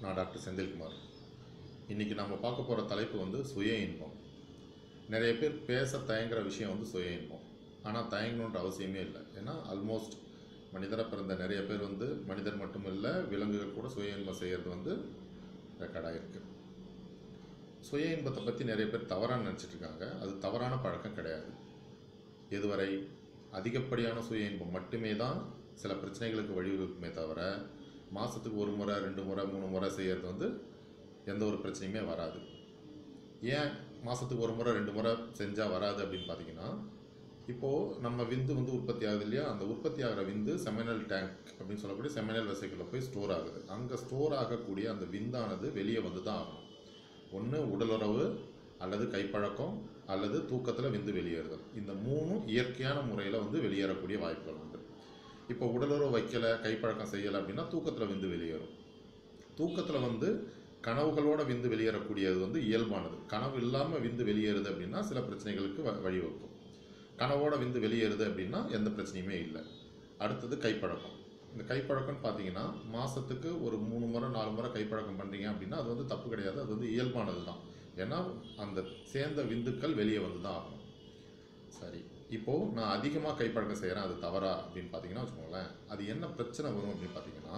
நான் டாக்டர் செந்தில்குமார் இன்றைக்கி நம்ம பார்க்க போகிற தலைப்பு வந்து சுய இன்பம் நிறைய பேர் பேச தயங்குற விஷயம் வந்து சுய இன்பம் ஆனால் தயங்கணுன்ற அவசியமே இல்லை ஏன்னா ஆல்மோஸ்ட் மனிதராக பிறந்த நிறைய பேர் வந்து மனிதர் மட்டும் இல்லை விலங்குகள் கூட சுய இன்பம் செய்கிறது வந்து ரெக்கார்டாக இருக்குது சுய இன்பத்தை பற்றி நிறைய பேர் தவறாக நினச்சிட்டு இருக்காங்க அது தவறான பழக்கம் கிடையாது எதுவரை அதிகப்படியான சுய இன்பம் மட்டுமே தான் சில பிரச்சனைகளுக்கு வழிவகுக்குமே தவிர மாதத்துக்கு ஒரு முறை ரெண்டு முறை மூணு முறை செய்கிறது வந்து எந்த ஒரு பிரச்சனையுமே வராது ஏன் மாதத்துக்கு ஒரு முறை ரெண்டு முறை செஞ்சால் வராது அப்படின்னு பார்த்தீங்கன்னா இப்போது நம்ம விந்து வந்து உற்பத்தி ஆகுது இல்லையா அந்த உற்பத்தி ஆகிற விந்து செமினல் டேங்க் அப்படின்னு சொல்லக்கூடிய செமினல் வெசைக்கில் போய் ஸ்டோர் ஆகுது அங்கே ஸ்டோர் ஆகக்கூடிய அந்த விந்தானது வெளியே வந்து தான் ஆகணும் ஒன்று உடலுறவு அல்லது கைப்பழக்கம் அல்லது தூக்கத்தில் விந்து வெளியேறுதல் இந்த மூணும் இயற்கையான முறையில் வந்து வெளியேறக்கூடிய வாய்ப்புகள் உண்டு இப்போ உடலுறவு வைக்கலை கைப்பழக்கம் செய்யலை அப்படின்னா தூக்கத்தில் விந்து வெளியேறும் தூக்கத்தில் வந்து கனவுகளோட விந்து வெளியேறக்கூடியது வந்து இயல்பானது கனவு இல்லாமல் விந்து வெளியேறுது அப்படின்னா சில பிரச்சனைகளுக்கு வ வழிவகுக்கும் கனவோட விந்து வெளியேறுது அப்படின்னா எந்த பிரச்சனையுமே இல்லை அடுத்தது கைப்பழக்கம் இந்த கைப்பழக்கம்னு பார்த்தீங்கன்னா மாதத்துக்கு ஒரு மூணு முறை நாலு முறை கைப்பழக்கம் பண்ணுறீங்க அப்படின்னா அது வந்து தப்பு கிடையாது அது வந்து இயல்பானது தான் ஏன்னா அந்த சேர்ந்த விந்துக்கள் வெளியே வந்து தான் ஆகும் சரி இப்போது நான் அதிகமாக கைப்பழக்கம் செய்கிறேன் அது தவறா அப்படின்னு பார்த்தீங்கன்னா வச்சுக்கோங்களேன் அது என்ன பிரச்சனை வரும் அப்படின்னு பார்த்தீங்கன்னா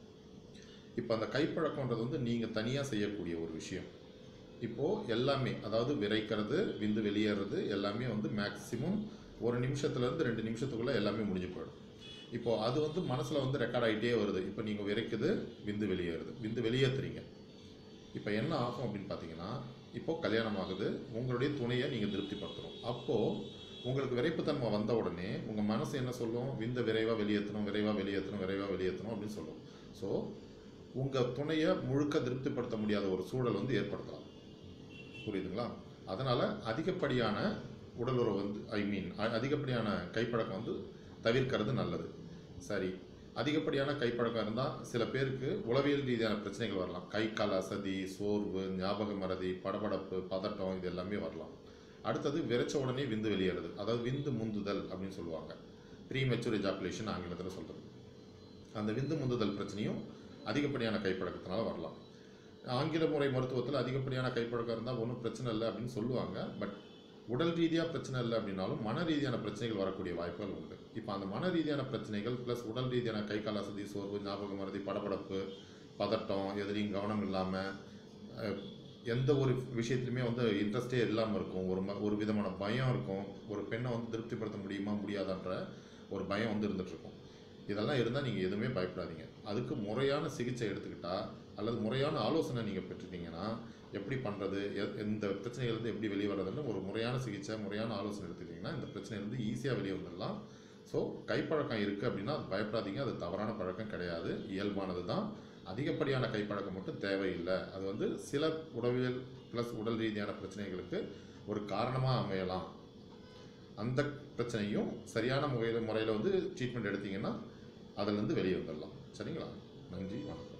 இப்போ அந்த கைப்பழக்கன்றது வந்து நீங்கள் தனியாக செய்யக்கூடிய ஒரு விஷயம் இப்போது எல்லாமே அதாவது விரைக்கிறது விந்து வெளியேறது எல்லாமே வந்து மேக்ஸிமம் ஒரு நிமிஷத்துலேருந்து ரெண்டு நிமிஷத்துக்குள்ளே எல்லாமே முடிஞ்சு போயிடும் இப்போது அது வந்து மனசில் வந்து ரெக்கார்ட் ஆகிட்டே வருது இப்போ நீங்கள் விரைக்குது விந்து வெளியேறுது விந்து வெளியேற்றுறீங்க இப்போ என்ன ஆகும் அப்படின்னு பார்த்தீங்கன்னா இப்போது கல்யாணம் ஆகுது உங்களுடைய துணையை நீங்கள் திருப்திப்படுத்தணும் அப்போது உங்களுக்கு விரைப்புத்தன்மை வந்த உடனே உங்கள் மனசு என்ன சொல்லும் விந்த விரைவாக வெளியேற்றணும் விரைவாக வெளியேற்றணும் விரைவாக வெளியேற்றணும் அப்படின்னு சொல்லும் ஸோ உங்கள் துணையை முழுக்க திருப்திப்படுத்த முடியாத ஒரு சூழல் வந்து ஏற்படுத்தலாம் புரியுதுங்களா அதனால் அதிகப்படியான உடலுறவு வந்து ஐ மீன் அதிகப்படியான கைப்பழக்கம் வந்து தவிர்க்கிறது நல்லது சரி அதிகப்படியான கைப்பழக்கம் இருந்தால் சில பேருக்கு உளவியல் ரீதியான பிரச்சனைகள் வரலாம் கை கால் அசதி சோர்வு ஞாபக மறதி படபடப்பு பதட்டம் இது எல்லாமே வரலாம் அடுத்தது விரைச்ச உடனே விந்து வெளியேறுது அதாவது விந்து முந்துதல் அப்படின்னு சொல்லுவாங்க ப்ரீ மெச்சூர் எஜாக்குலேஷன் ஆங்கிலத்தில் சொல்கிறது அந்த விந்து முந்துதல் பிரச்சனையும் அதிகப்படியான கைப்பழக்கத்தினால வரலாம் ஆங்கில முறை மருத்துவத்தில் அதிகப்படியான கைப்பழக்கம் இருந்தால் ஒன்றும் பிரச்சனை இல்லை அப்படின்னு சொல்லுவாங்க பட் உடல் ரீதியாக பிரச்சனை இல்லை அப்படின்னாலும் மன ரீதியான பிரச்சனைகள் வரக்கூடிய வாய்ப்புகள் உண்டு இப்போ அந்த மன ரீதியான பிரச்சனைகள் ப்ளஸ் உடல் ரீதியான கை கால் அசதி சோர்வு ஞாபக மறதி படபடப்பு பதட்டம் எதிரையும் கவனம் இல்லாமல் எந்த ஒரு விஷயத்துலையுமே வந்து இன்ட்ரெஸ்டே இல்லாமல் இருக்கும் ஒரு ம ஒரு விதமான பயம் இருக்கும் ஒரு பெண்ணை வந்து திருப்திப்படுத்த முடியுமா முடியாதான்ற ஒரு பயம் வந்து இருந்துகிட்ருக்கும் இதெல்லாம் இருந்தால் நீங்கள் எதுவுமே பயப்படாதீங்க அதுக்கு முறையான சிகிச்சை எடுத்துக்கிட்டால் அல்லது முறையான ஆலோசனை நீங்கள் பெற்றுட்டீங்கன்னா எப்படி பண்ணுறது எந்த பிரச்சனையிலேருந்து எப்படி வெளியே வர்றதுன்னு ஒரு முறையான சிகிச்சை முறையான ஆலோசனை எடுத்துக்கிட்டிங்கன்னா இந்த பிரச்சனையிலேருந்து ஈஸியாக வெளியே வந்துடலாம் ஸோ கைப்பழக்கம் இருக்குது அப்படின்னா அது பயப்படாதீங்க அது தவறான பழக்கம் கிடையாது இயல்பானது தான் அதிகப்படியான கைப்பழக்கம் மட்டும் தேவையில்லை அது வந்து சில உடவியல் ப்ளஸ் உடல் ரீதியான பிரச்சனைகளுக்கு ஒரு காரணமாக அமையலாம் அந்த பிரச்சனையும் சரியான முறையில் முறையில் வந்து ட்ரீட்மெண்ட் எடுத்தீங்கன்னா அதிலேருந்து வெளியே வந்துடலாம் சரிங்களா நன்றி வணக்கம்